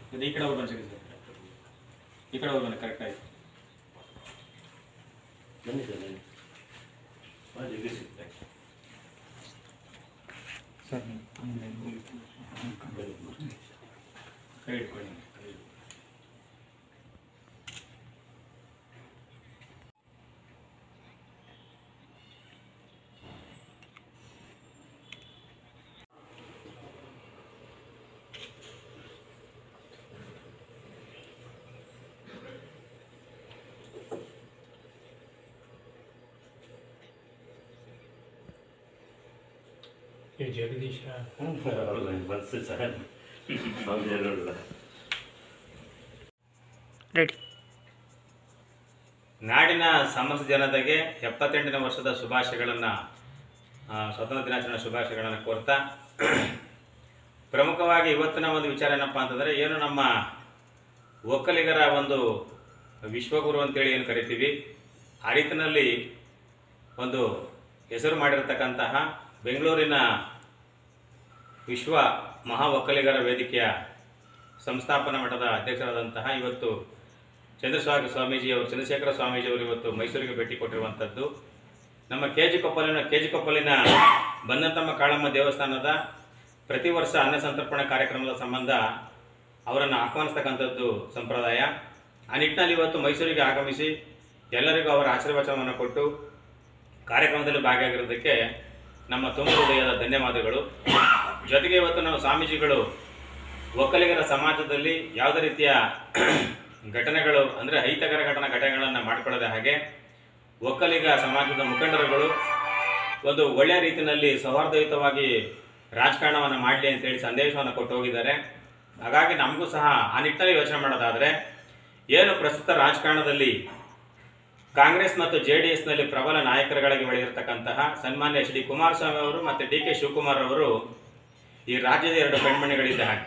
ಇದು ಈ ಕಡೆ ಹೋಗಿ ಬಂದು ಸರ್ ಈ ಕಡೆ ಹೋಗಿ ಬನ್ನಿ ಕರೆಕ್ಟ್ ಆಯ್ತು ಬನ್ನಿ ಸರ್ ಬನ್ನಿ ಹಾಂ ಜಗ್ಗಿ ಸಿಗ್ತಾ ಸರ್ ಕೈ ಇಟ್ಕೊಳ್ಳಿ ಕೈ ಇಟ್ಕೊಳ್ಳಿ. ಈ ಜಗದೀಶ ಹೌದು ಬನ್ಸಿ ಸರ್ ಹೌದು ಹೇಳೋಲ್ಲ ರೆಡಿ ನಾಡಿನ ಸಮಸ್ತ ಜನತೆಗೆ ಎಪ್ಪತ್ತೆಂಟನೇ ವರ್ಷದ ಶುಭಾಶಯಗಳನ್ನು ಸ್ವತಂತ್ರ ದಿನಾಚರಣೆ ಶುಭಾಶಯಗಳನ್ನು ಕೋರ್ತಾ ಪ್ರಮುಖವಾಗಿ ಇವತ್ತಿನ ಒಂದು ವಿಚಾರ ಏನಪ್ಪ ಅಂತಂದರೆ ಏನು ನಮ್ಮ ಒಕ್ಕಲಿಗರ ಒಂದು ವಿಶ್ವಗುರು ಅಂತೇಳಿ ಏನು ಕರಿತೀವಿ ಆ ರೀತಿಯಲ್ಲಿ ಒಂದು ಹೆಸರು ಮಾಡಿರತಕ್ಕಂತಹ ಬೆಂಗಳೂರಿನ ವಿಶ್ವ ಮಹಾ ಒಕ್ಕಲಿಗರ ವೇದಿಕೆಯ ಸಂಸ್ಥಾಪನಾ ಮಠದ ಅಧ್ಯಕ್ಷರಾದಂತಹ ಇವತ್ತು ಚಂದ್ರಸ್ವಾಮಿ ಸ್ವಾಮೀಜಿಯವರು ಚಂದ್ರಶೇಖರ ಸ್ವಾಮೀಜಿಯವರು ಇವತ್ತು ಮೈಸೂರಿಗೆ ಭೇಟಿ ಕೊಟ್ಟಿರುವಂಥದ್ದು ನಮ್ಮ ಕೆ ಜಿ ಕೊಪ್ಪಲಿನ ಕೆ ಜಿ ಕೊಪ್ಪಲಿನ ಬಂದಂತಮ್ಮ ಕಾಳಮ್ಮ ದೇವಸ್ಥಾನದ ಪ್ರತಿ ವರ್ಷ ಅನ್ನ ಸಂತರ್ಪಣೆ ಕಾರ್ಯಕ್ರಮದ ಸಂಬಂಧ ಅವರನ್ನು ಆಹ್ವಾನಿಸ್ತಕ್ಕಂಥದ್ದು ಸಂಪ್ರದಾಯ ಆ ನಿಟ್ಟಿನಲ್ಲಿ ಇವತ್ತು ಮೈಸೂರಿಗೆ ಆಗಮಿಸಿ ಎಲ್ಲರಿಗೂ ಅವರ ಆಶೀರ್ವಚನವನ್ನು ಕೊಟ್ಟು ಕಾರ್ಯಕ್ರಮದಲ್ಲಿ ಭಾಗಿಯಾಗಿರೋದಕ್ಕೆ ನಮ್ಮ ತುಂಬ ಹೃದಯದ ಧನ್ಯವಾದಗಳು ಜೊತೆಗೆ ಇವತ್ತು ನಾವು ಸ್ವಾಮೀಜಿಗಳು ಒಕ್ಕಲಿಗರ ಸಮಾಜದಲ್ಲಿ ಯಾವುದೇ ರೀತಿಯ ಘಟನೆಗಳು ಅಂದರೆ ಅಹಿತಕರ ಘಟನಾ ಘಟನೆಗಳನ್ನು ಮಾಡಿಕೊಳ್ಳದೆ ಹಾಗೆ ಒಕ್ಕಲಿಗ ಸಮಾಜದ ಮುಖಂಡರುಗಳು ಒಂದು ಒಳ್ಳೆಯ ರೀತಿಯಲ್ಲಿ ಸೌಹಾರ್ದಯುತವಾಗಿ ರಾಜಕಾರಣವನ್ನು ಮಾಡಲಿ ಅಂತೇಳಿ ಸಂದೇಶವನ್ನು ಕೊಟ್ಟು ಹೋಗಿದ್ದಾರೆ ಹಾಗಾಗಿ ನಮಗೂ ಸಹ ಆ ನಿಟ್ಟಿನಲ್ಲಿ ಯೋಚನೆ ಮಾಡೋದಾದರೆ ಏನು ಪ್ರಸ್ತುತ ರಾಜಕಾರಣದಲ್ಲಿ ಕಾಂಗ್ರೆಸ್ ಮತ್ತು ಜೆ ಡಿ ಎಸ್ನಲ್ಲಿ ಪ್ರಬಲ ನಾಯಕರುಗಳಾಗಿ ಬೆಳೆದಿರ್ತಕ್ಕಂತಹ ಸನ್ಮಾನ್ಯ ಎಚ್ ಡಿ ಕುಮಾರಸ್ವಾಮಿ ಅವರು ಮತ್ತು ಡಿ ಕೆ ಶಿವಕುಮಾರ್ ಅವರು ಈ ರಾಜ್ಯದ ಎರಡು ಕಣ್ಮಣಿಗಳಿದ್ದ ಹಾಗೆ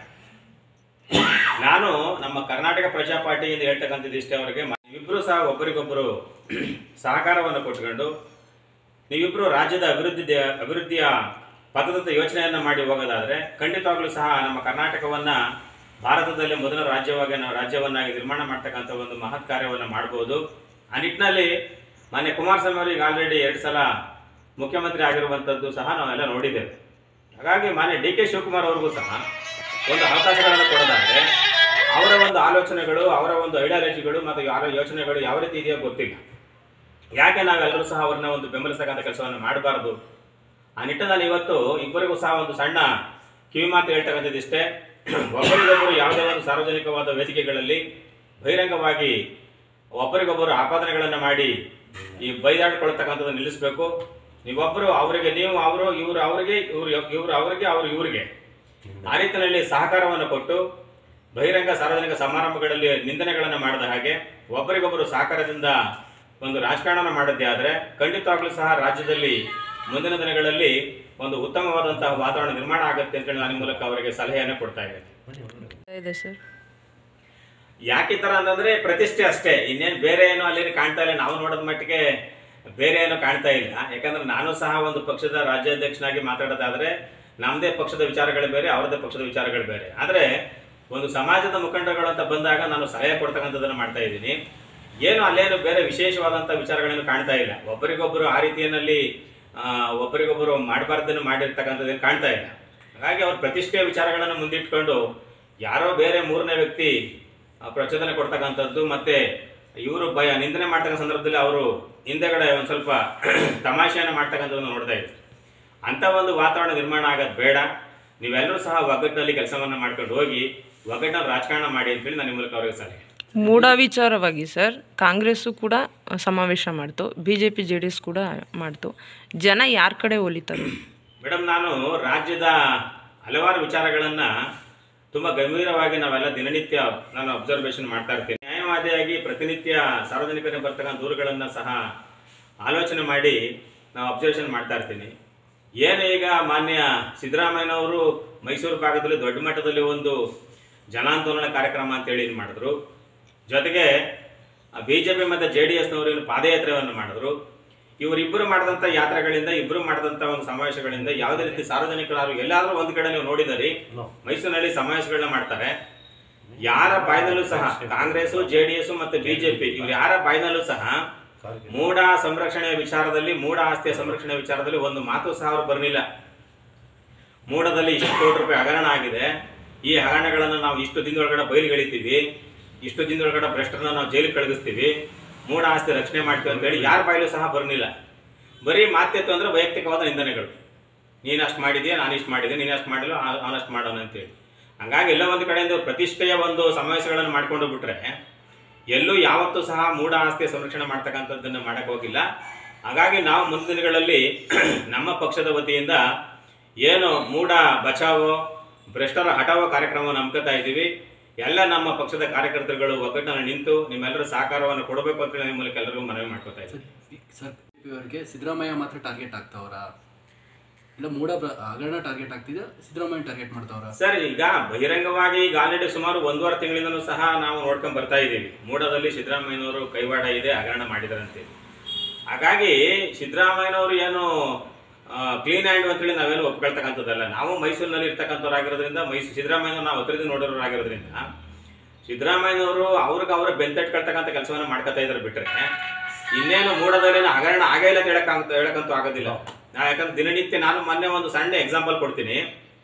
ನಾನು ನಮ್ಮ ಕರ್ನಾಟಕ ಪ್ರಜಾ ಪಾರ್ಟಿಯಿಂದ ಹೇಳ್ತಕ್ಕಂಥದ್ದು ಇಷ್ಟೇ ಅವರಿಗೆ ಇಬ್ಬರು ಸಹ ಒಬ್ಬರಿಗೊಬ್ಬರು ಸಹಕಾರವನ್ನು ಕೊಟ್ಕೊಂಡು ನೀವಿಬ್ಬರು ರಾಜ್ಯದ ಅಭಿವೃದ್ಧಿ ಅಭಿವೃದ್ಧಿಯ ಪಥದತ್ತ ಯೋಚನೆಯನ್ನು ಮಾಡಿ ಹೋಗೋದಾದರೆ ಖಂಡಿತವಾಗ್ಲೂ ಸಹ ನಮ್ಮ ಕರ್ನಾಟಕವನ್ನು ಭಾರತದಲ್ಲಿ ಮೊದಲ ರಾಜ್ಯವಾಗಿ ನಾವು ರಾಜ್ಯವನ್ನಾಗಿ ನಿರ್ಮಾಣ ಮಾಡ್ತಕ್ಕಂಥ ಒಂದು ಮಹತ್ ಕಾರ್ಯವನ್ನು ಮಾಡ್ಬೋದು ಆ ನಿಟ್ಟಿನಲ್ಲಿ ಮಾನ್ಯ ಕುಮಾರಸ್ವಾಮಿ ಅವರು ಈಗ ಆಲ್ರೆಡಿ ಎರಡು ಸಲ ಮುಖ್ಯಮಂತ್ರಿ ಆಗಿರುವಂಥದ್ದು ಸಹ ನಾವೆಲ್ಲ ನೋಡಿದ್ದೇವೆ ಹಾಗಾಗಿ ಮಾನ್ಯ ಡಿ ಕೆ ಶಿವಕುಮಾರ್ ಅವ್ರಿಗೂ ಸಹ ಒಂದು ಅವಕಾಶಗಳನ್ನು ಕೊಡೋದಾದರೆ ಅವರ ಒಂದು ಆಲೋಚನೆಗಳು ಅವರ ಒಂದು ಐಡಿಯಾಲಜಿಗಳು ಮತ್ತು ಯಾರ ಯೋಚನೆಗಳು ಯಾವ ರೀತಿ ಇದೆಯೋ ಗೊತ್ತಿಲ್ಲ ಯಾಕೆ ನಾವೆಲ್ಲರೂ ಸಹ ಅವ್ರನ್ನ ಒಂದು ಬೆಂಬಲಿಸ್ತಕ್ಕಂಥ ಕೆಲಸವನ್ನು ಮಾಡಬಾರ್ದು ಆ ನಿಟ್ಟಿನಲ್ಲಿ ಇವತ್ತು ಇಬ್ಬರಿಗೂ ಸಹ ಒಂದು ಸಣ್ಣ ಕಿವಿ ಮಾತು ಹೇಳ್ತಕ್ಕಂಥದ್ದು ಇಷ್ಟೇ ಒಬ್ಬರಿಗೊಬ್ಬರು ಯಾವುದೇ ಒಂದು ಸಾರ್ವಜನಿಕವಾದ ವೇದಿಕೆಗಳಲ್ಲಿ ಬಹಿರಂಗವಾಗಿ ಒಬ್ಬರಿಗೊಬ್ಬರು ಆಪಾದನೆಗಳನ್ನು ಮಾಡಿ ಈ ಬೈದಾಡ್ಕೊಳ್ತಕ್ಕಂಥದ್ದು ನಿಲ್ಲಿಸಬೇಕು ನೀವೊಬ್ಬರು ಅವರಿಗೆ ನೀವು ಅವರು ಇವರು ಅವರಿಗೆ ಇವರು ಇವರು ಅವರಿಗೆ ಅವರು ಇವರಿಗೆ ಆ ರೀತಿಯಲ್ಲಿ ಸಹಕಾರವನ್ನು ಕೊಟ್ಟು ಬಹಿರಂಗ ಸಾರ್ವಜನಿಕ ಸಮಾರಂಭಗಳಲ್ಲಿ ನಿಂದನೆಗಳನ್ನು ಮಾಡದ ಹಾಗೆ ಒಬ್ಬರಿಗೊಬ್ಬರು ಸಹಕಾರದಿಂದ ಒಂದು ರಾಜಕಾರಣ ಮಾಡಿದ್ದೇ ಆದರೆ ಖಂಡಿತವಾಗ್ಲೂ ಸಹ ರಾಜ್ಯದಲ್ಲಿ ಮುಂದಿನ ದಿನಗಳಲ್ಲಿ ಒಂದು ಉತ್ತಮವಾದಂತಹ ವಾತಾವರಣ ನಿರ್ಮಾಣ ಆಗುತ್ತೆ ಅಂತೇಳಿ ನಾನು ಈ ಮೂಲಕ ಅವರಿಗೆ ಸಲಹೆಯನ್ನು ಕೊಡ್ತಾ ಇದ್ದೇನೆ ಇದೆ ಸರ್ ಯಾಕೆ ಈ ಥರ ಅಂತಂದ್ರೆ ಪ್ರತಿಷ್ಠೆ ಅಷ್ಟೇ ಇನ್ನೇನು ಬೇರೆ ಏನು ಅಲ್ಲಿ ಕಾಣ್ತಾ ಇಲ್ಲ ನಾವು ನೋಡೋದ ಮಟ್ಟಿಗೆ ಬೇರೆ ಏನು ಕಾಣ್ತಾ ಇಲ್ಲ ಯಾಕಂದ್ರೆ ನಾನು ಸಹ ಒಂದು ಪಕ್ಷದ ರಾಜ್ಯಾಧ್ಯಕ್ಷನಾಗಿ ಮಾತಾಡೋದಾದ್ರೆ ನಮ್ಮದೇ ಪಕ್ಷದ ವಿಚಾರಗಳು ಬೇರೆ ಅವರದೇ ಪಕ್ಷದ ವಿಚಾರಗಳು ಬೇರೆ ಆದರೆ ಒಂದು ಸಮಾಜದ ಮುಖಂಡರುಗಳು ಅಂತ ಬಂದಾಗ ನಾನು ಸಲಹೆ ಕೊಡ್ತಕ್ಕಂಥದ್ದನ್ನು ಮಾಡ್ತಾ ಇದ್ದೀನಿ ಏನು ಅಲ್ಲೇನು ಬೇರೆ ವಿಶೇಷವಾದಂಥ ವಿಚಾರಗಳನ್ನು ಕಾಣ್ತಾ ಇಲ್ಲ ಒಬ್ಬರಿಗೊಬ್ಬರು ಆ ರೀತಿಯಲ್ಲಿ ಆ, ಒಬ್ಬರಿಗೊಬ್ಬರು ಮಾಡಬಾರ್ದನ್ನು ಮಾಡಿರ್ತಕ್ಕಂಥದ್ದೇನು ಕಾಣ್ತಾ ಇಲ್ಲ ಹಾಗಾಗಿ ಅವ್ರ ಪ್ರತಿಷ್ಠೆಯ ವಿಚಾರಗಳನ್ನು ಮುಂದಿಟ್ಕೊಂಡು ಯಾರೋ ಬೇರೆ ಮೂರನೇ ವ್ಯಕ್ತಿ ಆ, ಪ್ರಚೋದನೆ ಕೊಡ್ತಕ್ಕಂಥದ್ದು ಮತ್ತೆ ಇವರು ಭಯ ನಿಂದನೆ ಮಾಡ್ತಕ್ಕಂಥ ಸಂದರ್ಭದಲ್ಲಿ ಅವರು ಹಿಂದೆಗಡೆ ಒಂದು ಸ್ವಲ್ಪ ತಮಾಷೆಯನ್ನು ಮಾಡ್ತಕ್ಕಂಥದ್ದನ್ನು ನೋಡ್ತಾ ಇದ್ರು ಅಂಥ ಒಂದು ವಾತಾವರಣ ನಿರ್ಮಾಣ ಆಗೋದು ಬೇಡ ನೀವೆಲ್ಲರೂ ಸಹ ಒಗ್ಗಟ್ಟಿನಲ್ಲಿ ಕೆಲಸವನ್ನು ಮಾಡ್ಕೊಂಡು ಹೋಗಿ ಒಗ್ಗಟ್ಟಿನಲ್ಲಿ ರಾಜಕಾರಣ ಮಾಡಿ ಅಂತೇಳಿ ನಾನು ಈ ಮೂಲಕ ಅವರಿಗೆ ಸಲಹೆ ಮೂಢ ವಿಚಾರವಾಗಿ ಸರ್ ಕಾಂಗ್ರೆಸ್ಸು ಕೂಡ ಸಮಾವೇಶ ಮಾಡ್ತು B J P J D S ಕೂಡ ಮಾಡ್ತು ಜನ ಯಾರ ಕಡೆ ಒಲಿತಾರೆ ಮೇಡಮ್ ನಾನು ರಾಜ್ಯದ ಹಲವಾರು ವಿಚಾರಗಳನ್ನು ತುಂಬ ಗಂಭೀರವಾಗಿ ನಾವೆಲ್ಲ ದಿನನಿತ್ಯ ನಾನು ಅಬ್ಸರ್ವೇಷನ್ ಮಾಡ್ತಾ ಇರ್ತೀನಿ ನ್ಯಾಯವಾದಿಯಾಗಿ ಪ್ರತಿನಿತ್ಯ ಸಾರ್ವಜನಿಕರಿಗೆ ಬರ್ತಕ್ಕಂಥ ದೂರುಗಳನ್ನು ಸಹ ಆಲೋಚನೆ ಮಾಡಿ ನಾವು ಅಬ್ಸರ್ವೇಷನ್ ಮಾಡ್ತಾ ಇರ್ತೀನಿ ಏನು ಈಗ ಮಾನ್ಯ ಸಿದ್ದರಾಮಯ್ಯನವರು ಮೈಸೂರು ಭಾಗದಲ್ಲಿ ದೊಡ್ಡ ಮಟ್ಟದಲ್ಲಿ ಒಂದು ಜನಾಂದೋಲನ ಕಾರ್ಯಕ್ರಮ ಅಂತೇಳಿ ಇದು ಮಾಡಿದ್ರು ಜೊತೆಗೆ ಬಿ ಜೆ ಪಿ ಮತ್ತು ಜೆ ಡಿ ಎಸ್ನವರು ಏನು ಪಾದಯಾತ್ರೆಯನ್ನು ಮಾಡಿದ್ರು ಇವರಿಬ್ಬರು ಮಾಡಿದಂಥ ಯಾತ್ರೆಗಳಿಂದ ಇಬ್ಬರು ಮಾಡಿದಂಥ ಒಂದು ಸಮಾವೇಶಗಳಿಂದ ಯಾವುದೇ ರೀತಿ ಸಾರ್ವಜನಿಕರು ಎಲ್ಲಾದರೂ ಒಂದು ಕಡೆ ನೀವು ನೋಡಿದರಿ No. ಮೈಸೂರಿನಲ್ಲಿ ಸಮಾವೇಶಗಳನ್ನ ಮಾಡ್ತಾರೆ ಯಾರ ಬಾಯ್ನಲ್ಲೂ ಸಹ ಕಾಂಗ್ರೆಸ್ ಜೆಡಿಎಸ್ ಮತ್ತೆ ಬಿಜೆಪಿ ಇವ್ರು ಯಾರ ಬಾಯ್ನಲ್ಲೂ ಸಹ ಮೂಢ ಸಂರಕ್ಷಣೆಯ ವಿಚಾರದಲ್ಲಿ ಮೂಢ ಆಸ್ತಿಯ ಸಂರಕ್ಷಣೆ ವಿಚಾರದಲ್ಲಿ ಒಂದು ಮಾತು ಸಹ ಅವ್ರು ಬರಲಿಲ್ಲ ಮೂಢದಲ್ಲಿ ಇಷ್ಟು ಕೋಟಿ ರೂಪಾಯಿ ಹಗರಣ ಆಗಿದೆ ಈ ಹಗರಣಗಳನ್ನು ನಾವು ಇಷ್ಟು ದಿನದೊಳಗಡೆ ಬಯಲಿಗೆಳಿತೀವಿ ಇಷ್ಟು ದಿನದೊಳಗಡೆ ಭ್ರಷ್ಟರನ್ನ ನಾವು ಜೈಲಿಗೆ ಕಳಗಿಸ್ತೀವಿ ಮೂಢ ಆಸ್ತಿ ರಕ್ಷಣೆ ಮಾಡ್ತೀವಿ ಅಂತೇಳಿ ಯಾರ ಬಾಯಲ್ಲೂ ಸಹ ಬರಲಿಲ್ಲ ಬರೀ ಮಾತೆತ್ತು ಅಂದ್ರೆ ವೈಯಕ್ತಿಕವಾದ ನಿಂದನೆಗಳು ನೀನು ಅಷ್ಟು ಮಾಡಿದ್ಯಾ ನಾನು ಇಷ್ಟು ಮಾಡಿದ್ದೆ ನೀನು ಅಷ್ಟು ಮಾಡಿಲ್ಲ ಅವನಷ್ಟು ಮಾಡೋಣ ಅಂತೇಳಿ ಹಂಗಾಗಿ ಎಲ್ಲ ಒಂದು ಕಡೆಯಿಂದ ಪ್ರತಿಷ್ಠೆಯ ಒಂದು ಸಮಾವೇಶಗಳನ್ನು ಮಾಡ್ಕೊಂಡು ಬಿಟ್ರೆ ಎಲ್ಲೂ ಯಾವತ್ತೂ ಸಹ ಮೂಢ ಆಸ್ತಿಯ ಸಂರಕ್ಷಣೆ ಮಾಡ್ತಕ್ಕಂಥದ್ದನ್ನು ಮಾಡಕ್ಕೆ ಹೋಗಿಲ್ಲ ಹಾಗಾಗಿ ನಾವು ಮುಂದಿನ ದಿನಗಳಲ್ಲಿ ನಮ್ಮ ಪಕ್ಷದ ವತಿಯಿಂದ ಏನು ಮೂಢ ಬಚಾವೋ ಭ್ರಷ್ಟರ ಹಠಾವೋ ಕಾರ್ಯಕ್ರಮವನ್ನು ಹಮ್ಮಿಕೊತಾ ಇದ್ದೀವಿ ಎಲ್ಲ ನಮ್ಮ ಪಕ್ಷದ ಕಾರ್ಯಕರ್ತರುಗಳು ಒಗ್ಗಟ್ಟನ್ನು ನಿಂತು ನಿಮ್ಮೆಲ್ಲರ ಸಹಕಾರವನ್ನು ಕೊಡಬೇಕು ಅಂತ ಹೇಳಿ ನಿಮ್ಮ ಮೂಲಕ ಎಲ್ಲರಿಗೂ ಮನವಿ ಮಾಡ್ಕೊತಾ ಇದ್ದೀವಿ ಸರ್ ಅವರಿಗೆ ಸಿದ್ದರಾಮಯ್ಯ ಮಾತ್ರ ಟಾರ್ಗೆಟ್ ಆಗ್ತಾವ್ರ ಇಲ್ಲ ಮೂಡ ಪ್ರ- ಹಗರಣ ಟಾರ್ಗೆಟ್ ಆಗ್ತಿದೆ ಸಿದ್ದರಾಮಯ್ಯ ಟಾರ್ಗೆಟ್ ಮಾಡ್ತಾವ್ರ ಸರ್ ಈಗ ಬಹಿರಂಗವಾಗಿ ಈಗ ಆಲ್ರೆಡಿ ಸುಮಾರು ಒಂದೂವರೆ ತಿಂಗಳಿಂದಲೂ ಸಹ ನಾವು ನೋಡ್ಕೊಂಡ್ ಬರ್ತಾ ಇದ್ದೀವಿ ಮೂಡದಲ್ಲಿ ಸಿದ್ದರಾಮಯ್ಯನವರು ಕೈವಾಡ ಇದೆ ಹಗರಣ ಮಾಡಿದಾರಂತೆ ಹಾಗಾಗಿ ಸಿದ್ದರಾಮಯ್ಯನವರು ಏನು ಕ್ಲೀನ್ ಹ್ಯಾಂಡ್ ಅಂತೇಳಿ ನಾವೇನು ಒಪ್ಕೊಳ್ತಕ್ಕಂಥದ್ದಲ್ಲ ನಾವು ಮೈಸೂರಿನಲ್ಲಿ ಇರ್ತಕ್ಕಂಥವ್ರಾಗಿರೋದ್ರಿಂದ ಮೈಸೂರು ಸಿದ್ದರಾಮಯ್ಯನವರು ನಾವು ಹತ್ತಿರದಿಂದ ನೋಡಿರೋರಾಗಿರೋದ್ರಿಂದ ಸಿದ್ದರಾಮಯ್ಯನವರು ಅವ್ರಿಗೆ ಅವರ ಬೆಂತಟ್ಕೊಳ್ತಕ್ಕಂಥ ಕೆಲಸವನ್ನ ಮಾಡ್ಕೊತಾ ಇದ್ದಾರೆ ಬಿಟ್ರೆ ಇನ್ನೇನು ಮೂಡದಲ್ಲಿ ಹಗರಣ ಆಗೇ ಇಲ್ಲ ಅಂತ ಹೇಳಕ್ಕಂತ ಹೇಳಕ್ಕಂತೂ ಆಗೋದಿಲ್ಲ ನಾ ಯಾಕಂದ್ರೆ ದಿನನಿತ್ಯ ನಾನು ಮೊನ್ನೆ ಒಂದು ಸಣ್ಣ ಎಕ್ಸಾಂಪಲ್ ಕೊಡ್ತೀನಿ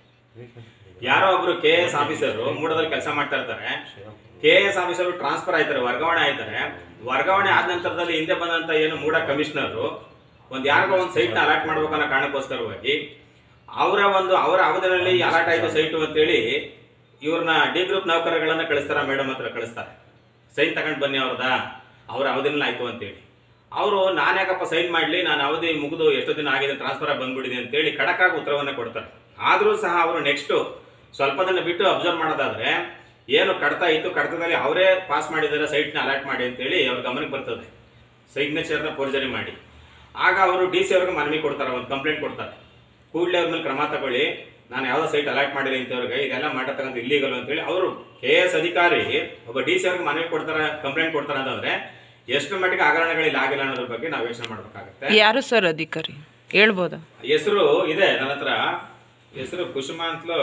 ಯಾರೋ ಒಬ್ರು ಕೆ ಎಸ್ ಆಫೀಸರು ಮೂಡದಲ್ಲಿ ಕೆಲಸ ಮಾಡ್ತಾ ಇರ್ತಾರೆ ಕೆ ಎಸ್ ಆಫೀಸರು ಟ್ರಾನ್ಸ್ಫರ್ ಆಯ್ತಾರೆ ವರ್ಗಾವಣೆ ಆಯ್ತಾರೆ ವರ್ಗಾವಣೆ ಆದ ನಂತರದಲ್ಲಿ ಹಿಂದೆ ಬಂದಂತ ಏನು ಮೂಡ ಕಮಿಷನರು ಒಂದ್ ಯಾರಿಗೋ ಒಂದು ಸೈಟ್ ನ ಅಲಾಟ್ ಮಾಡ್ಬೇಕನ್ನೋ ಕಾರಣಕ್ಕೋಸ್ಕರವಾಗಿ ಅವರ ಒಂದು ಅವರ ಅವಧಿನಲ್ಲಿ ಅಲಾಟ್ ಆಯ್ತು ಸೈಟು ಅಂತೇಳಿ ಇವ್ರನ್ನ ಡಿ ಗ್ರೂಪ್ ನೌಕರಗಳನ್ನ ಕಳಿಸ್ತಾರ ಮೇಡಮ್ ಹತ್ರ ಕಳಿಸ್ತಾರೆ ಸೈನ್ ತಗೊಂಡು ಬನ್ನಿ ಅವ್ರದಾ ಅವ್ರ ಅವಧಿನಲ್ಲಿ ಆಯ್ತು ಅಂತೇಳಿ ಅವರು ನಾನು ಯಾಕಪ್ಪ ಸೈನ್ ಮಾಡಲಿ ನಾನು ಅವಧಿ ಮುಗಿದು ಎಷ್ಟು ದಿನ ಆಗಿದೆ ಟ್ರಾನ್ಸ್ಫರ್ ಆಗಿ ಬಂದ್ಬಿಟ್ಟಿದೆ ಅಂತೇಳಿ ಖಡಕ್ಕಾಗಿ ಉತ್ತರವನ್ನ ಕೊಡ್ತಾರೆ ಆದರೂ ಸಹ ಅವರು ನೆಕ್ಸ್ಟ್ ಸ್ವಲ್ಪ ದಿನ ಬಿಟ್ಟು ಅಬ್ಸರ್ವ್ ಮಾಡೋದಾದ್ರೆ ಏನು ಕಡತ ಇತ್ತು ಕಡತದಲ್ಲಿ ಅವರೇ ಪಾಸ್ ಮಾಡಿದ್ದಾರೆ ಸೈಟ್ನ ಅಲಾಟ್ ಮಾಡಿ ಅಂತೇಳಿ ಅವ್ರ ಗಮನಕ್ಕೆ ಬರ್ತದೆ ಸಿಗ್ನೇಚರ್ನ ಫೋರ್ಜರಿ ಮಾಡಿ ಆಗ ಅವರು ಡಿ ಸಿ ಅವ್ರಿಗೆ ಮನವಿ ಕೊಡ್ತಾರೆ ಒಂದು ಕಂಪ್ಲೇಂಟ್ ಕೊಡ್ತಾರೆ ಕೂಡಲೇ ಅವ್ರ ಮೇಲೆ ಕ್ರಮ ತಗೊಳ್ಳಿ ನಾನು ಯಾವುದೋ ಸೈಟ್ ಅಲಾಟ್ ಮಾಡಿಲ್ಲ ಇಂಥವ್ರಿಗೆ ಇದೆಲ್ಲ ಮಾಡತಕ್ಕಂಥ ಇಲ್ಲಿಗಲ್ ಅಂತೇಳಿ ಅವರು ಕೆ ಎಸ್ ಅಧಿಕಾರಿ ಒಬ್ಬ ಡಿ ಸಿ ಅವ್ರಿಗೆ ಮನವಿ ಕೊಡ್ತಾರೆ ಕಂಪ್ಲೇಂಟ್ ಕೊಡ್ತಾರೆ ಅಂತಂದ್ರೆ ಎಷ್ಟು ಮಟ್ಟಿಗೆ ಹಗರಣಗಳು ಇಲ್ಲಿ ಆಗಿಲ್ಲ ಅನ್ನೋದ್ರ ಬಗ್ಗೆ ನಾವು ಯೋಚನೆ ಮಾಡ್ಬೇಕಾಗುತ್ತೆ ಯಾರು ಸರ್ ಅಧಿಕಾರಿ ಹೇಳ್ಬೋದಾ ಹೆಸರು ಇದೆ ನನ್ನ ಹತ್ರ ಹೆಸರು ಕುಸುಮ ಅಂತಲೂ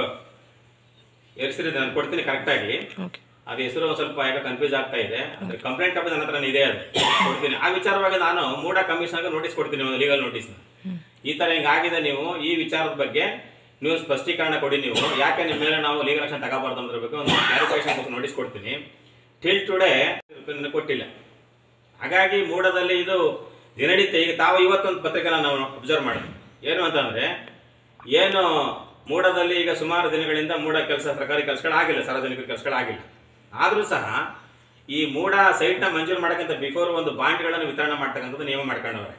ಹೆಸರು ಇದೆ ನಾನು ಕೊಡ್ತೀನಿ ಕರೆಕ್ಟಾಗಿ ಓಕೆ ಅದು ಹೆಸರು ಒಂದ್ ಸ್ವಲ್ಪ ಯಾಕೆ ಕನ್ಫ್ಯೂಸ್ ಆಗ್ತಾ ಇದೆ ಅಂದ್ರೆ ಕಂಪ್ಲೇಂಟ್ ಕಾಪಿ ನನ್ನ ಹತ್ರ ಇದೆ ಅದು ಕೊಡ್ತೀನಿ ಆ ವಿಚಾರವಾಗಿ ನಾನು ಮೂಡ ಕಮಿಷನ್ಗೆ ನೋಟಿಸ್ ಕೊಡ್ತೀನಿ ಒಂದು ಲೀಗಲ್ ನೋಟಿಸ್ ಈ ತರ ಹಿಂಗಾಗಿದೆ ನೀವು ಈ ವಿಚಾರದ ಬಗ್ಗೆ ನೀವು ಸ್ಪಷ್ಟೀಕರಣ ಕೊಡಿ ನೀವು ಯಾಕೆ ನಿಮ್ಮ ಮೇಲೆ ನಾವು ಲೀಗಲ್ ಆಕ್ಷನ್ ತಗೋಬಾರ್ದು ಅನ್ನೋದ್ರ ಬಗ್ಗೆ ಒಂದು ಕ್ಲಾರಿಫಿಕೇಶನ್ ನೋಟಿಸ್ ಕೊಡ್ತೀನಿ ಟಿಲ್ ಟುಡೇ ಕೊಟ್ಟಿಲ್ಲ ಹಾಗಾಗಿ ಮೂಡದಲ್ಲಿ ಇದು ದಿನನಿತ್ಯ ಈಗ ತಾವು ಇವತ್ತೊಂದು ಪತ್ರಿಕೆನ ನಾವು ಅಬ್ಸರ್ವ್ ಮಾಡಿದ್ವಿ ಏನು ಅಂತಂದ್ರೆ ಏನು ಮೂಡದಲ್ಲಿ ಈಗ ಸುಮಾರು ದಿನಗಳಿಂದ ಮೂಡ ಕೆಲಸ ಸರ್ಕಾರಿ ಕೆಲಸಗಳು ಆಗಿಲ್ಲ ಸಾರ್ವಜನಿಕ ಕೆಲಸಗಳು ಆಗಿಲ್ಲ ಆದರೂ ಸಹ ಈ ಮೂಡ ಸೈಟ್ನ ಮಂಜೂರು ಮಾಡೋಕ್ಕಿಂತ ಬಿಫೋರ್ ಒಂದು ಬಾಂಡ್ಗಳನ್ನು ವಿತರಣೆ ಮಾಡ್ತಕ್ಕಂಥದ್ದು ನಿಯಮ ಮಾಡ್ಕೊಂಡವ್ರೆ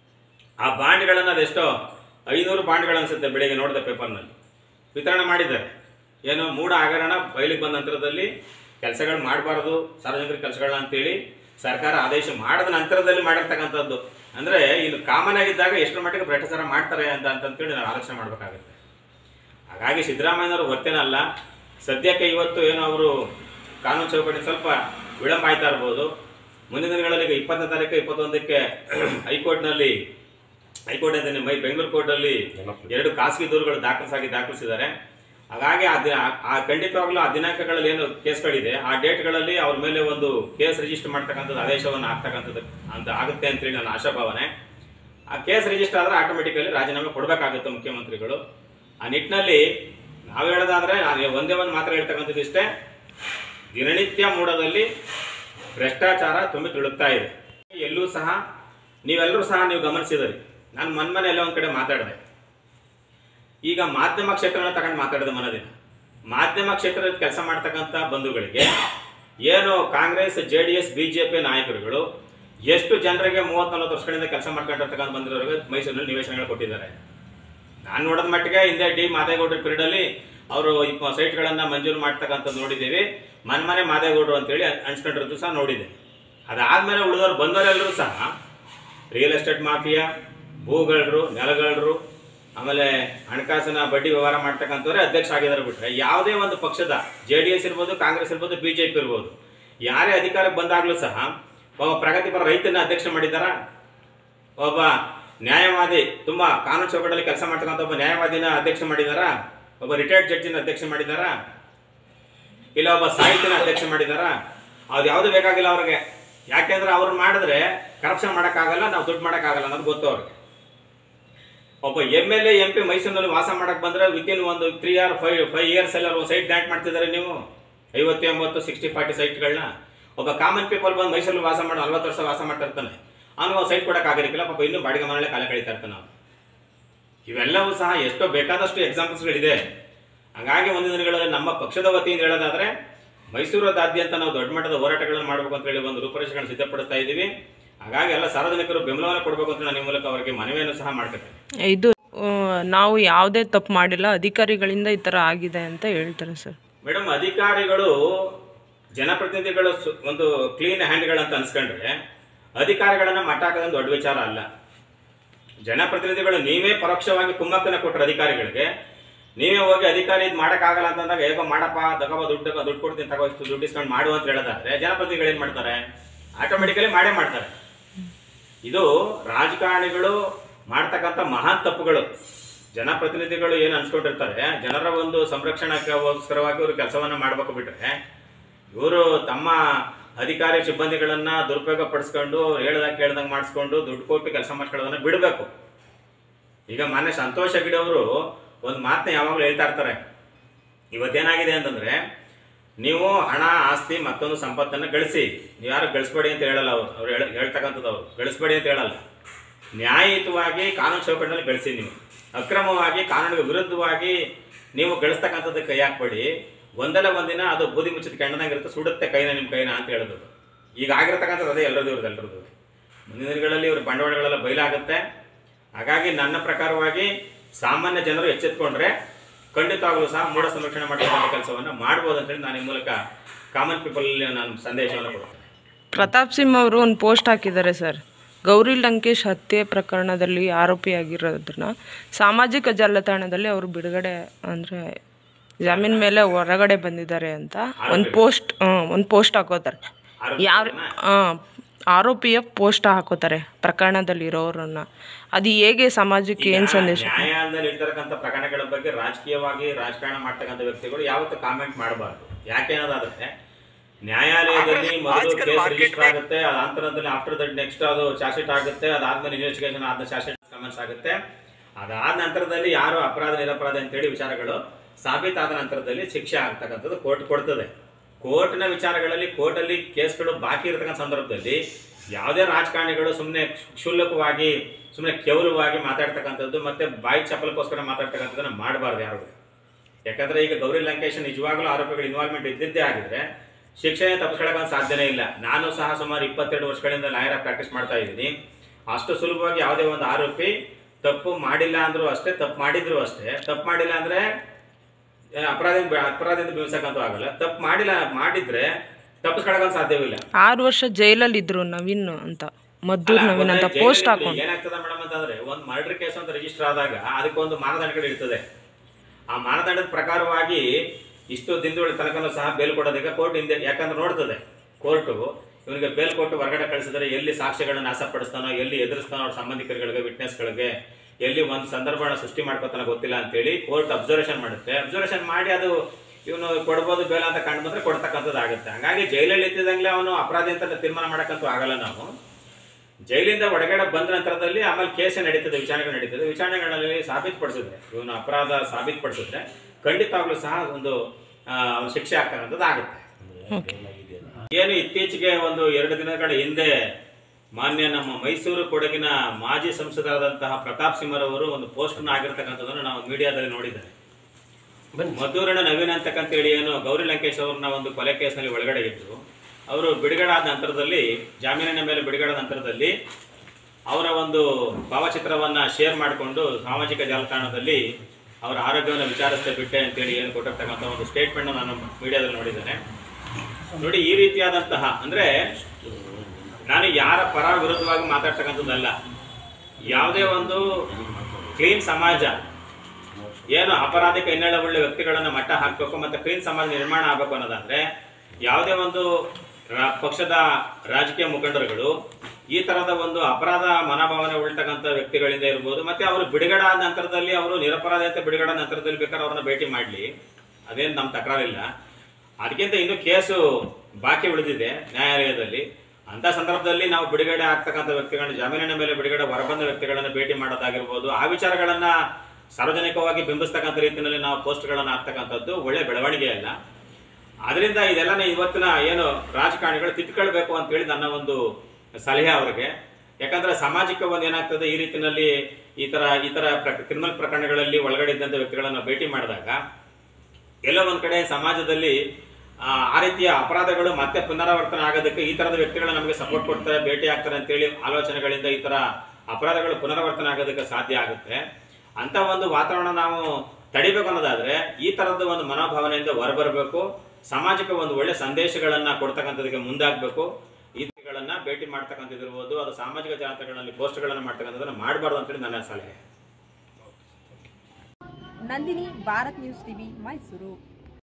ಆ ಬಾಂಡ್ಗಳನ್ನು ಅದೆಷ್ಟೋ ಐನೂರು ಬಾಂಡ್ಗಳು ಅನ್ಸುತ್ತೆ ಬೆಳಿಗ್ಗೆ ನೋಡಿದ ಪೇಪರ್ನಲ್ಲಿ ವಿತರಣೆ ಮಾಡಿದ್ದಾರೆ ಏನು ಮೂಡ ಹಗರಣ ಬಯಲಿಗೆ ಬಂದ ನಂತರದಲ್ಲಿ ಕೆಲಸಗಳು ಮಾಡಬಾರ್ದು ಸಾರ್ವಜನಿಕರ ಕೆಲಸಗಳನ್ನ ಅಂತೇಳಿ ಸರ್ಕಾರ ಆದೇಶ ಮಾಡಿದ ನಂತರದಲ್ಲಿ ಮಾಡಿರ್ತಕ್ಕಂಥದ್ದು ಅಂದ್ರೆ ಇಲ್ಲಿ ಕಾಮನ್ ಆಗಿದ್ದಾಗ ಎಷ್ಟರ ಮಟ್ಟಿಗೆ ಭ್ರಷ್ಟಾಚಾರ ಮಾಡ್ತಾರೆ ಅಂತ ಅಂತಂತೇಳಿ ನಾವು ಆಲೋಚನೆ ಮಾಡಬೇಕಾಗುತ್ತೆ ಹಾಗಾಗಿ ಸಿದ್ದರಾಮಯ್ಯನವರು ಗೊತ್ತೇನಲ್ಲ ಸದ್ಯಕ್ಕೆ ಇವತ್ತು ಏನೋ ಅವರು ಕಾನೂನು ಚೌಕಟ್ಟು ಸ್ವಲ್ಪ ವಿಳಂಬ ಆಯ್ತಾ ಇರ್ಬೋದು ಮುಂದಿನ ದಿನಗಳಲ್ಲಿ ಈಗ ಇಪ್ಪತ್ತನೇ ತಾರೀಕು ಇಪ್ಪತ್ತೊಂದಕ್ಕೆ ಹೈಕೋರ್ಟ್ನಲ್ಲಿ ಹೈಕೋರ್ಟ್ ಅಂತ ಮೈ ಬೆಂಗಳೂರು ಕೋರ್ಟಲ್ಲಿ ಎರಡು ಖಾಸಗಿ ದೂರುಗಳು ದಾಖಲಿಸಾಗಿ ದಾಖಲಿಸಿದ್ದಾರೆ ಹಾಗಾಗಿ ಆ ದಿ- ಆ- ಆ ಖಂಡಿತವಾಗ್ಲೂ ಆ ದಿನಾಂಕಗಳಲ್ಲಿ ಏನು ಕೇಸ್ಗಳಿದೆ ಆ ಡೇಟ್ಗಳಲ್ಲಿ ಅವ್ರ ಮೇಲೆ ಒಂದು ಕೇಸ್ ರಿಜಿಸ್ಟರ್ ಮಾಡ್ತಕ್ಕಂಥದ್ದು ಆದೇಶವನ್ನು ಆಗ್ತಕ್ಕಂಥದ್ದು ಅಂತ ಆಗುತ್ತೆ ಅಂತೇಳಿ ನನ್ನ ಆಶಾಭಾವನೆ ಆ ಕೇಸ್ ರಿಜಿಸ್ಟರ್ ಆದ್ರೆ ಆಟೋಮೆಟಿಕಲಿ ರಾಜೀನಾಮೆ ಕೊಡಬೇಕಾಗುತ್ತೆ ಮುಖ್ಯಮಂತ್ರಿಗಳು ಆ ನಿಟ್ಟಿನಲ್ಲಿ ನಾವು ಹೇಳೋದಾದ್ರೆ ನಾನು ಒಂದೇ ಒಂದು ಮಾತ್ರ ಹೇಳ್ತಕ್ಕಂಥದ್ದು ಇಷ್ಟೇ ದಿನನಿತ್ಯ ಮೂಡದಲ್ಲಿ ಭ್ರಷ್ಟಾಚಾರ ತುಂಬಿ ತುಳುಕ್ತಾ ಇದೆ ಎಲ್ಲೂ ಸಹ ನೀವೆಲ್ಲರೂ ಸಹ ನೀವು ಗಮನಿಸಿದರಿ ನಾನು ಮನ್ಮನೆ ಎಲ್ಲ ಒಂದು ಕಡೆ ಮಾತಾಡಿದೆ ಈಗ ಮಾಧ್ಯಮ ಕ್ಷೇತ್ರನ ತಗೊಂಡು ಮಾತಾಡಿದೆ ಮನದಿನ ಮಾಧ್ಯಮ ಕ್ಷೇತ್ರದ ಕೆಲಸ ಮಾಡ್ತಕ್ಕಂಥ ಬಂಧುಗಳಿಗೆ ಏನು Congress J D S BJP ನಾಯಕರುಗಳು ಎಷ್ಟು ಜನರಿಗೆ ಮೂವತ್ತ್ ನಲ್ವತ್ತು ವರ್ಷಗಳಿಂದ ಕೆಲಸ ಮಾಡ್ಕೊಂಡಿರ್ತಕ್ಕಂಥ ಬಂದಿರೋರಿಗೆ ಮೈಸೂರಿನಲ್ಲಿ ನಿವೇಶನಗಳು ಕೊಟ್ಟಿದ್ದಾರೆ ನಾನು ನೋಡಿದ ಮಟ್ಟಿಗೆ ಹಿಂದೆ ಡಿ ಮಾದೇಗೌಡರ ಪೀರಿಯಡ್ ಅಲ್ಲಿ ಅವರು ಇಪ್ಪ ಸೈಟ್ಗಳನ್ನ ಮಂಜೂರು ಮಾಡ್ತಕ್ಕಂಥದ್ದು ನೋಡಿದ್ದೀವಿ ಮನ್ಮನೆ ಮಾದೇಗೌಡರು ಅಂತೇಳಿ ಅನ್ಸ್ಕೊಂಡಿರೋದು ಸಹ ನೋಡಿದೆ ಅದಾದ್ಮೇಲೆ ಉಳಿದವರು ಬಂದವರೆಲ್ಲರೂ ಸಹ ರಿಯಲ್ ಎಸ್ಟೇಟ್ ಮಾಫಿಯಾ ಭೂಗಳರು ನೆಲಗಳರು ಆಮೇಲೆ ಹಣಕಾಸಿನ ಬಡ್ಡಿ ವ್ಯವಹಾರ ಮಾಡ್ತಕ್ಕಂಥವ್ರೆ ಅಧ್ಯಕ್ಷ ಆಗಿದ್ದಾರೆ ಬಿಟ್ರೆ ಯಾವುದೇ ಒಂದು ಪಕ್ಷದ ಜೆ ಡಿ ಎಸ್ ಇರ್ಬೋದು ಕಾಂಗ್ರೆಸ್ ಇರ್ಬೋದು ಬಿಜೆಪಿ ಇರ್ಬೋದು ಯಾರೇ ಅಧಿಕಾರಕ್ಕೆ ಬಂದಾಗಲೂ ಸಹ ಒಬ್ಬ ಪ್ರಗತಿಪರ ರೈತನ ಅಧ್ಯಕ್ಷ ಮಾಡಿದಾರ ಒಬ್ಬ ನ್ಯಾಯವಾದಿ ತುಂಬಾ ಕಾನೂನು ಚೌಕಟ್ಟಲ್ಲಿ ಕೆಲಸ ಮಾಡ್ತಕ್ಕಂಥ ಒಬ್ಬ ನ್ಯಾಯವಾದಿನ ಅಧ್ಯಕ್ಷ ಮಾಡಿದಾರ ಒಬ್ಬ ರಿಟೈರ್ಡ್ ಜಡ್ಜಿನ ಅಧ್ಯಕ್ಷ ಮಾಡಿದಾರ ಇಲ್ಲ ಒಬ್ಬ ಸಾಹಿತ್ಯನ ಅಧ್ಯಕ್ಷ ಮಾಡಿದಾರ ಅದು ಯಾವುದು ಬೇಕಾಗಿಲ್ಲ ಅವ್ರಿಗೆ ಯಾಕೆಂದ್ರೆ ಅವ್ರು ಮಾಡಿದ್ರೆ ಕರಪ್ಷನ್ ಮಾಡೋಕ್ಕಾಗಲ್ಲ ನಾವು ದುಡ್ಡು ಮಾಡೋಕ್ಕಾಗಲ್ಲ ಅನ್ನೋದು ಗೊತ್ತು ಅವ್ರಿಗೆ ಒಬ್ಬ M L A M P ಮೈಸೂರಿನಲ್ಲಿ ವಾಸ ಮಾಡಕ್ ಬಂದ್ರೆ ವಿತಿನ್ ಒಂದು three or five five years ಎಲ್ಲ ಒಂದು ಸೈಟ್ ಗ್ರಾಂಟ್ ಮಾಡ್ತಿದ್ದಾರೆ ನೀವು ಐವತ್ತು ಎಂಬತ್ತು ಸಿಕ್ಸ್ಟಿ ಫಾರ್ಟಿ ಸೈಟ್ಗಳನ್ನ ಒಬ್ಬ ಕಾಮನ್ ಪೀಪಲ್ ಬಂದು ಮೈಸೂರಲ್ಲಿ ವಾಸ ಮಾಡಿ ನಲ್ವತ್ತು ವರ್ಷ ವಾಸ ಮಾಡ್ತಾ ಇರ್ತಾನೆ ಅವನು ಒಂದು ಸೈಟ್ ಕೊಡಕ್ಕೆ ಆಗಿರಕ್ಕಿಲ್ಲ ಪಾಪ ಇನ್ನೂ ಬಾಡಿಗೆ ಮನೆಯಲ್ಲೇ ಕಾಲ ಕಳೀತಾ ಇರ್ತಾನೆ ಅವನು ಇವೆಲ್ಲವೂ ಸಹ ಎಷ್ಟೋ ಬೇಕಾದಷ್ಟು ಎಕ್ಸಾಂಪಲ್ಸ್ಗಳಿದೆ ಹಾಗಾಗಿ ಒಂದು ದಿನಗಳಲ್ಲಿ ನಮ್ಮ ಪಕ್ಷದ ವತಿಯಿಂದ ಹೇಳೋದಾದ್ರೆ ಮೈಸೂರದಾದ್ಯಂತ ನಾವು ದೊಡ್ಡ ಮಟ್ಟದ ಹೋರಾಟಗಳನ್ನು ಮಾಡಬೇಕು ಅಂತ ಹೇಳಿ ಒಂದು ರೂಪರೇಷೆಗಳನ್ನು ಸಿದ್ಧಪಡಿಸ್ತಾ ಇದ್ದೀವಿ ಹಾಗಾಗಿ ಎಲ್ಲ ಸಾರ್ವಜನಿಕರು ಬೆಂಬಲವನ್ನು ಕೊಡಬೇಕು ಅಂತ ನಾನು ನಿಮ್ಮ ಮೂಲಕ ಅವರಿಗೆ ಮನವಿಯನ್ನು ಸಹ ಮಾಡ್ತೇನೆ ಇದು ಆ, ನಾವು ಯಾವುದೇ ತಪ್ಪು ಮಾಡಿಲ್ಲ ಅಧಿಕಾರಿಗಳಿಂದ ಈ ಥರ ಆಗಿದೆ ಅಂತ ಹೇಳ್ತಾರೆ ಸರ್ ಮೇಡಮ್ ಅಧಿಕಾರಿಗಳು ಜನಪ್ರತಿನಿಧಿಗಳು ಸು- ಒಂದು ಕ್ಲೀನ್ ಹ್ಯಾಂಡ್ಗಳಂತ ಅನ್ಸ್ಕೊಂಡ್ರೆ ಅಧಿಕಾರಿಗಳನ್ನ ಮಟ್ಟ ಹಾಕೋದೊಂದು ದೊಡ್ಡ ವಿಚಾರ ಅಲ್ಲ ಜನಪ್ರತಿನಿಧಿಗಳು ನೀವೇ ಪರೋಕ್ಷವಾಗಿ ಕುಮ್ಮಕ್ಕನ್ನ ಕೊಟ್ಟರು ಅಧಿಕಾರಿಗಳಿಗೆ ನೀವೇ ಹೋಗಿ ಅಧಿಕಾರಿ ಇದು ಮಾಡೋಕ್ಕಾಗಲ್ಲ ಅಂತಂದಾಗ ಹೇಗೋ ಮಾಡಪ್ಪ ತಗೋ ದುಡ್ಡು ದುಡ್ಡು ಕೊಡ್ತೀನಿ ತಗೋ ಇಷ್ಟು ದುಡ್ಡು ಇಸ್ಕೊಂಡು ಮಾಡು ಅಂತ ಹೇಳೋದಾದ್ರೆ ಜನಪ್ರತಿನಿಧಿಗಳು ಏನ್ ಮಾಡ್ತಾರೆ ಆಟೋಮೆಟಿಕಲಿ ಮಾಡೇ ಮಾಡ್ತಾರೆ ಇದು ರಾಜಕಾರಣಿಗಳು ಮಾಡ್ತಕ್ಕಂಥ ಮಹಾನ್ ತಪ್ಪುಗಳು ಜನಪ್ರತಿನಿಧಿಗಳು ಏನು ಅನ್ಸ್ಕೊಂಡಿರ್ತಾರೆ ಜನರ ಒಂದು ಸಂರಕ್ಷಣೆಗೋಸ್ಕರವಾಗಿ ಇವರು ಕೆಲಸವನ್ನ ಮಾಡ್ಬೇಕು ಬಿಟ್ರೆ ಇವರು ತಮ್ಮ ಅಧಿಕಾರಿ ಸಿಬ್ಬಂದಿಗಳನ್ನ ದುರುಪಯೋಗ ಪಡಿಸ್ಕೊಂಡು ಹೇಳ್ದಾಗ ಕೇಳ್ದಂಗೆ ಮಾಡಿಸ್ಕೊಂಡು ದುಡ್ಡು ಕೊಟ್ಟು ಕೆಲಸ ಮಾಡ್ಕೊಳ್ಳೋದನ್ನ ಬಿಡಬೇಕು ಈಗ ಮಾನ್ಯ ಸಂತೋಷ ಹೆಗ್ಡೆ ಅವರು ಒಂದು ಮಾತನ್ನ ಯಾವಾಗಲೂ ಹೇಳ್ತಾ ಇರ್ತಾರೆ ಇವತ್ತೇನಾಗಿದೆ ಅಂತಂದ್ರೆ ನೀವು ಹಣ ಆಸ್ತಿ ಮತ್ತೊಂದು ಸಂಪತ್ತನ್ನು ಗಳಿಸಿ ನೀವು ಯಾರು ಗಳಿಸ್ಬೇಡಿ ಅಂತ ಹೇಳಲ್ಲ ಅವರು ಅವ್ರು ಹೇಳ ಹೇಳ್ತಕ್ಕಂಥದ್ದು ಅವರು ಗಳಿಸ್ಬೇಡಿ ಅಂತ ಹೇಳಲ್ಲ ನ್ಯಾಯಯುತವಾಗಿ ಕಾನೂನು ಚೌಕಟ್ಟಿನಲ್ಲಿ ಗಳಿಸಿ ನೀವು ಅಕ್ರಮವಾಗಿ ಕಾನೂನಿಗೆ ವಿರುದ್ಧವಾಗಿ ನೀವು ಗಳಿಸ್ತಕ್ಕಂಥದ್ದು ಕೈ ಹಾಕ್ಬೇಡಿ ಒಂದಲ್ಲ ಒಂದಿನ ಅದು ಬೂದಿ ಮುಚ್ಚಿದ ಕೆಣ್ಣದಂಗೆ ಇರುತ್ತೆ ಸುಡುತ್ತೆ ಕೈನ ನಿಮ್ಮ ಕೈನ ಅಂತ ಹೇಳೋದು ಈಗ ಆಗಿರ್ತಕ್ಕಂಥದ್ದು ಅದೇ ಎಲ್ಲರದು ಇವ್ರದ್ದು ಎಲ್ಲರದು ಮುಂದಿನ ದಿನಗಳಲ್ಲಿ ಇವ್ರ ಬಂಡವಾಳಗಳೆಲ್ಲ ಬಯಲಾಗುತ್ತೆ ಹಾಗಾಗಿ ನನ್ನ ಪ್ರಕಾರವಾಗಿ ಸಾಮಾನ್ಯ ಜನರು ಎಚ್ಚೆತ್ಕೊಂಡ್ರೆ ಖಂಡಿತವಾಗಲೂ ಸಹ ಮೂಢ ಸಂರಕ್ಷಣೆ ಮಾಡತಕ್ಕಂಥ ಕೆಲಸವನ್ನು ಮಾಡ್ಬೋದು ಅಂತೇಳಿ ನಾನು ಈ ಮೂಲಕ ಕಾಮನ್ ಪೀಪಲ್ ನಾನು ಸಂದೇಶವನ್ನು ಕೊಡ್ತೇನೆ ಪ್ರತಾಪ್ ಸಿಂಹ ಅವರು ಒಂದು ಪೋಸ್ಟ್ ಹಾಕಿದ್ದಾರೆ ಸರ್ ಗೌರಿ ಲಂಕೇಶ್ ಹತ್ಯೆ ಪ್ರಕರಣದಲ್ಲಿ ಆರೋಪಿಯಾಗಿರೋದನ್ನ ಸಾಮಾಜಿಕ ಜಾಲತಾಣದಲ್ಲಿ ಅವರು ಬಿಡುಗಡೆ ಅಂದರೆ ಜಾಮೀನ್ ಮೇಲೆ ಹೊರಗಡೆ ಬಂದಿದ್ದಾರೆ ಅಂತ ಒಂದು ಪೋಸ್ಟ್ ಒಂದು ಪೋಸ್ಟ್ ಹಾಕೋತಾರೆ ಯಾವ ಆರೋಪಿಯ ಪೋಸ್ಟ್ ಹಾಕೋತಾರೆ ಪ್ರಕರಣದಲ್ಲಿ ಇರೋರನ್ನ ಅದು ಹೇಗೆ ಸಮಾಜಕ್ಕೆ ಏನು ಸಂದೇಶ ನ್ಯಾಯಾಲಯದಲ್ಲಿ ಇರ್ತಕ್ಕಂಥ ಪ್ರಕರಣಗಳ ಬಗ್ಗೆ ರಾಜಕೀಯವಾಗಿ ರಾಜಕಾರಣ ಮಾಡ್ತಕ್ಕಂಥ ವ್ಯಕ್ತಿಗಳು ಯಾವತ್ತೂ ಕಾಮೆಂಟ್ ಮಾಡಬಾರ್ದು ಯಾಕೆ ಅನ್ನೋದಾದ್ರೆ ನ್ಯಾಯಾಲಯದಲ್ಲಿ ಮೊದಲು ಕೇಸ್ ರಿಜಿಸ್ಟರ್ ಆಗುತ್ತೆ ಅದ ನಂತರದಲ್ಲಿ ಆಫ್ಟರ್ ದಟ್ ನೆಕ್ಸ್ಟ್ ಅದು ಚಾರ್ಜ್ ಶೀಟ್ ಆಗುತ್ತೆ ಅದಾದ್ಮೇಲೆ ಇನ್ವೆಸ್ಟಿಗೇಷನ್ ಆದ ಚಾರ್ಜ್ ಶೀಟ್ ಕಮೆಂಟ್ಸ್ ಆಗುತ್ತೆ ಅದಾದ ನಂತರದಲ್ಲಿ ಯಾರು ಅಪರಾಧ ನಿರಪರಾಧ ಅಂತೇಳಿ ವಿಚಾರಗಳು ಸಾಬೀತಾದ ನಂತರದಲ್ಲಿ ಶಿಕ್ಷೆ ಆಗ್ತಕ್ಕಂಥದ್ದು ಕೋರ್ಟ್ ಕೊಡ್ತದೆ ಕೋರ್ಟ್ನ ವಿಚಾರಗಳಲ್ಲಿ ಕೋರ್ಟಲ್ಲಿ ಕೇಸ್ಗಳು ಬಾಕಿ ಇರತಕ್ಕಂಥ ಸಂದರ್ಭದಲ್ಲಿ ಯಾವುದೇ ರಾಜಕಾರಣಿಗಳು ಸುಮ್ಮನೆ ಕ್ಷುಲ್ಲಕವಾಗಿ ಸುಮ್ಮನೆ ಕೇವಲವಾಗಿ ಮಾತಾಡ್ತಕ್ಕಂಥದ್ದು ಮತ್ತೆ ಬಾಯಿ ಚಪ್ಪಲಕ್ಕೋಸ್ಕರ ಮಾತಾಡ್ತಕ್ಕಂಥದ್ದನ್ನ ಮಾಡಬಾರ್ದು ಯಾರು ಯಾಕಂದ್ರೆ ಈಗ ಗೌರಿ ಲಂಕೇಶ್ ನಿಜವಾಗ್ಲೂ ಆರೋಪಿಗಳ ಇನ್ವಾಲ್ವ್ಮೆಂಟ್ ಇದ್ದಿದ್ದೇ ಆಗಿದ್ರೆ ಶಿಕ್ಷೆ ತಪ್ಪಿಸ್ಕೊಳ್ಳೋಕೆ ಸಾಧ್ಯನೇ ಇಲ್ಲ ನಾನು ಸಹ ಸುಮಾರು ಇಪ್ಪತ್ತೆರಡು ವರ್ಷಗಳಿಂದ ಲಾಯರ್ ಪ್ರಾಕ್ಟೀಸ್ ಮಾಡ್ತಾ ಇದ್ದೀನಿ ಅಷ್ಟು ಸುಲಭವಾಗಿ ಯಾವುದೇ ಒಂದು ಆರೋಪಿ ತಪ್ಪು ಮಾಡಿಲ್ಲ ಅಂದ್ರೂ ಅಷ್ಟೇ ತಪ್ಪು ಮಾಡಿದ್ರು ಅಷ್ಟೇ ತಪ್ಪು ಮಾಡಿಲ್ಲ ಅಂದ್ರೆ ಆ, ಅಪರಾಧ ಅಪರಾಧದಿಂದ ಬೀಳ್ಸಕ್ಕಂತೂ ಆಗಲ್ಲ ತಪ್ಪು ಮಾಡಿಲ್ಲ ಮಾಡಿದ್ರೆ ತಪ್ಪಿಸ್ಕೊಳ್ಳೋಕೆ ಸಾಧ್ಯವಿಲ್ಲ ಆರು ವರ್ಷ ಜೈಲಲ್ಲಿ ಇದ್ರು ನವೀನ್ ಅಂತ ಮದ್ದೂರ್ ನವೀನ್ ಅಂತ ಪೋಸ್ಟ್ ಹಾಕೊಂಡು ಏನಾಗ್ತದೆ ಮೇಡಮ್ ಅಂತಂದ್ರೆ ಒಂದು ಮರ್ಡರ್ ಕೇಸ್ ಅಂತ ರಿಜಿಸ್ಟರ್ ಆದಾಗ ಅದಕ್ಕೆ ಒಂದು ಮಾನದಂಡಗಳು ಇರ್ತದೆ ಆ ಮಾನದಂಡದ ಪ್ರಕಾರವಾಗಿ ಇಷ್ಟು ದಿನಗಳ ತನಕನೂ ಸಹ ಬೇಲ್ ಕೊಡೋದಕ್ಕೆ ಕೋರ್ಟ್ ಹಿಂದೆ ಯಾಕಂದ್ರೆ ನೋಡ್ತದೆ ಕೋರ್ಟು ಇವನಿಗೆ ಬೇಲ್ ಕೊಟ್ಟು ಹೊರಗಡೆ ಕಳಿಸಿದ್ರೆ ಎಲ್ಲಿ ಸಾಕ್ಷ್ಯಗಳನ್ನ ನಾಶಪಡಿಸ್ತಾನೋ ಎಲ್ಲಿ ಎದುರಿಸ್ತಾನೋ ಅವ್ರ ಸಂಬಂಧಿಕರುಗಳಿಗೆ ವಿಟ್ನೆಸ್ಗಳಿಗೆ ಎಲ್ಲಿ ಒಂದು ಸಂದರ್ಭನ ಸೃಷ್ಟಿ ಮಾಡ್ಕೊತಾನೋ ಗೊತ್ತಿಲ್ಲ ಅಂತೇಳಿ ಕೋರ್ಟ್ ಅಬ್ಸರ್ವೇಷನ್ ಮಾಡುತ್ತೆ ಅಬ್ಸರ್ವೇಷನ್ ಮಾಡಿ ಅದು ಇವನು ಕೊಡ್ಬೋದು ಬೇಡ ಅಂತ ಕಂಡು ಬಂದ್ರೆ ಕೊಡ್ತಕ್ಕಂಥದ್ದು ಆಗುತ್ತೆ ಹಂಗಾಗಿ ಜೈಲಲ್ಲಿ ಇದ್ದಿದ್ದಂಗ್ಲೇ ಅವನು ಅಪರಾಧಿ ಅಂತ ತೀರ್ಮಾನ ಮಾಡಕ್ಕಂತೂ ಆಗಲ್ಲ ನಾವು ಜೈಲಿಂದ ಹೊರಗಡೆ ಬಂದ ನಂತರದಲ್ಲಿ ಆಮೇಲೆ ಕೇಸ್ ನಡೀತದೆ ವಿಚಾರಣೆಗಳು ನಡೀತದೆ ವಿಚಾರಣೆಗಳಲ್ಲಿ ಸಾಬೀತುಪಡಿಸಿದ್ರೆ ಇವನು ಅಪರಾಧ ಸಾಬೀತುಪಡಿಸಿದ್ರೆ ಖಂಡಿತವಾಗ್ಲೂ ಸಹ ಒಂದು ಆ, ಅವ್ನ ಶಿಕ್ಷೆ ಆಗ್ತಕ್ಕಂಥದ್ದು ಆಗುತ್ತೆ ಏನು ಇತ್ತೀಚೆಗೆ ಒಂದು ಎರಡು ದಿನಗಳ ಹಿಂದೆ ಮಾನ್ಯ ನಮ್ಮ ಮೈಸೂರು ಕೊಡಗಿನ ಮಾಜಿ ಸಂಸದರಾದಂತಹ ಪ್ರತಾಪ್ ಸಿಂಹರವರು ಒಂದು ಪೋಸ್ಟ್ ಆಗಿರ್ತಕ್ಕಂಥದ್ದನ್ನು ನಾವು ಮೀಡಿಯಾದಲ್ಲಿ ನೋಡಿದ್ದೇನೆ ಮದ್ದೂರಿನ ನವೀನ್ ಅಂತಕ್ಕಂತೇಳಿ ಏನು ಗೌರಿ ಲಂಕೇಶ್ ಅವ್ರನ್ನ ಒಂದು ಕೊಲೆ ಕೇಸ್ನಲ್ಲಿ ಒಳಗಡೆ ಇದ್ರು ಅವರು ಬಿಡುಗಡೆ ಆದ ನಂತರದಲ್ಲಿ ಜಾಮೀನಿನ ಮೇಲೆ ಬಿಡುಗಡೆ ನಂತರದಲ್ಲಿ ಅವರ ಒಂದು ಭಾವಚಿತ್ರವನ್ನ ಶೇರ್ ಮಾಡಿಕೊಂಡು ಸಾಮಾಜಿಕ ಜಾಲತಾಣದಲ್ಲಿ ಅವರ ಆರೋಗ್ಯವನ್ನು ವಿಚಾರಿಸ್ತಾ ಬಿಟ್ಟೆ ಅಂತೇಳಿ ಏನು ಕೊಟ್ಟಿರ್ತಕ್ಕಂಥ ಒಂದು ಸ್ಟೇಟ್ಮೆಂಟ್ ನಾನು ಮೀಡಿಯಾದಲ್ಲಿ ನೋಡಿದ್ದೇನೆ ನೋಡಿ ಈ ರೀತಿಯಾದಂತಹ ಅಂದ್ರೆ ನಾನು ಯಾರ ಪರ ವಿರುದ್ಧವಾಗಿ ಮಾತಾಡ್ತಕ್ಕಂಥದ್ದಲ್ಲ ಯಾವುದೇ ಒಂದು ಕ್ಲೀನ್ ಸಮಾಜ ಏನು ಅಪರಾಧಿಕ ಹಿನ್ನೆಲೆವುಳ್ಳ ವ್ಯಕ್ತಿಗಳನ್ನ ಮಟ್ಟ ಹಾಕಬೇಕು ಮತ್ತೆ ಕ್ಲೀನ್ ಸಮಾಜ ನಿರ್ಮಾಣ ಆಗಬೇಕು ಅನ್ನೋದಾದ್ರೆ ಯಾವುದೇ ಒಂದು ರಾ- ಪಕ್ಷದ ರಾಜಕೀಯ ಮುಖಂಡರುಗಳು ಈ ತರದ ಒಂದು ಅಪರಾಧ ಮನೋಭಾವನೆ ಉಳ್ತಕ್ಕಂಥ ವ್ಯಕ್ತಿಗಳಿಂದ ಇರ್ಬೋದು ಮತ್ತೆ ಅವರು ಬಿಡುಗಡೆ ಆದ ನಂತರದಲ್ಲಿ ಅವರು ನಿರಪರಾಧ ಅಂತ ಬಿಡುಗಡೆ ಆದ ನಂತರದಲ್ಲಿ ಬೇಕಾದ್ರೆ ಅವ್ರನ್ನ ಭೇಟಿ ಮಾಡಲಿ ಅದೇನು ನಮ್ಮ ತಕರಾರಿಲ್ಲ ಅದಕ್ಕಿಂತ ಇನ್ನೂ ಕೇಸು ಬಾಕಿ ಉಳಿದಿದೆ ನ್ಯಾಯಾಲಯದಲ್ಲಿ ಅಂತ ಸಂದರ್ಭದಲ್ಲಿ ನಾವು ಬಿಡುಗಡೆ ಆಗ್ತಕ್ಕಂಥ ವ್ಯಕ್ತಿಗಳನ್ನ ಜಾಮೀನಿನ ಮೇಲೆ ಬಿಡುಗಡೆ ಹೊರಬಂದ ವ್ಯಕ್ತಿಗಳನ್ನ ಭೇಟಿ ಮಾಡೋದಾಗಿರ್ಬೋದು ಆ ವಿಚಾರಗಳನ್ನ ಸಾರ್ವಜನಿಕವಾಗಿ ಬಿಂಬಿಸ್ತಕ್ಕಂಥ ರೀತಿಯಲ್ಲಿ ನಾವು ಪೋಸ್ಟ್ಗಳನ್ನು ಹಾಕ್ತಕ್ಕಂಥದ್ದು ಒಳ್ಳೆ ಬೆಳವಣಿಗೆ ಅಲ್ಲ ಅದರಿಂದ ಇದೆಲ್ಲನೇ ಇವತ್ತಿನ ಏನು ರಾಜಕಾರಣಿಗಳು ತಿದ್ಕೊಳ್ಬೇಕು ಅಂತೇಳಿ ನನ್ನ ಒಂದು ಸಲಹೆ ಅವರಿಗೆ ಯಾಕಂದ್ರೆ ಸಮಾಜಕ್ಕೆ ಒಂದು ಏನಾಗ್ತದೆ ಈ ರೀತಿಯಲ್ಲಿ ಈ ತರ ಈ ತರ ಕ್ರಿಮಿನಲ್ ಪ್ರಕರಣಗಳಲ್ಲಿ ಒಳಗಡೆ ಇದ್ದಂಥ ವ್ಯಕ್ತಿಗಳನ್ನ ಭೇಟಿ ಮಾಡಿದಾಗ ಎಲ್ಲೋ ಒಂದ್ ಕಡೆ ಸಮಾಜದಲ್ಲಿ ಆ, ಆ ರೀತಿಯ ಅಪರಾಧಗಳು ಮತ್ತೆ ಪುನರಾವರ್ತನೆ ಆಗೋದಕ್ಕೆ ಈ ತರದ ವ್ಯಕ್ತಿಗಳು ನಮಗೆ ಸಪೋರ್ಟ್ ಕೊಡ್ತಾರೆ ಭೇಟಿ ಆಗ್ತಾರೆ ಅಂತೇಳಿ ಆಲೋಚನೆಗಳಿಂದ ಈ ತರ ಅಪರಾಧಗಳು ಪುನರಾವರ್ತನೆ ಆಗೋದಕ್ಕೆ ಸಾಧ್ಯ ಆಗುತ್ತೆ ಅಂತ ಒಂದು ವಾತಾವರಣ ನಾವು ತಡಿಬೇಕು ಅನ್ನೋದಾದ್ರೆ ಈ ತರದ ಒಂದು ಮನೋಭಾವನೆಯಿಂದ ಹೊರಬರಬೇಕು ಸಮಾಜಕ್ಕೆ ಒಂದು ಒಳ್ಳೆ ಸಂದೇಶಗಳನ್ನ ಕೊಡ್ತಕ್ಕಂಥದಕ್ಕೆ ಮುಂದಾಗಬೇಕು ಈಗಳನ್ನ ಭೇಟಿ ಮಾಡ್ತಕ್ಕಂಥದ್ದಿರ್ಬೋದು ಅದು ಸಾಮಾಜಿಕ ಜಾಲತಾಣಗಳಲ್ಲಿ ಪೋಸ್ಟ್ಗಳನ್ನ ಮಾಡ್ತಕ್ಕಂಥದ್ದನ್ನ ಮಾಡಬಾರ್ದು ಅಂತೇಳಿ ನನ್ನ ಸಲಹೆ ನಂದಿನಿ ಭಾರತ್ ನ್ಯೂಸ್ ಟಿವಿ ಮೈಸೂರು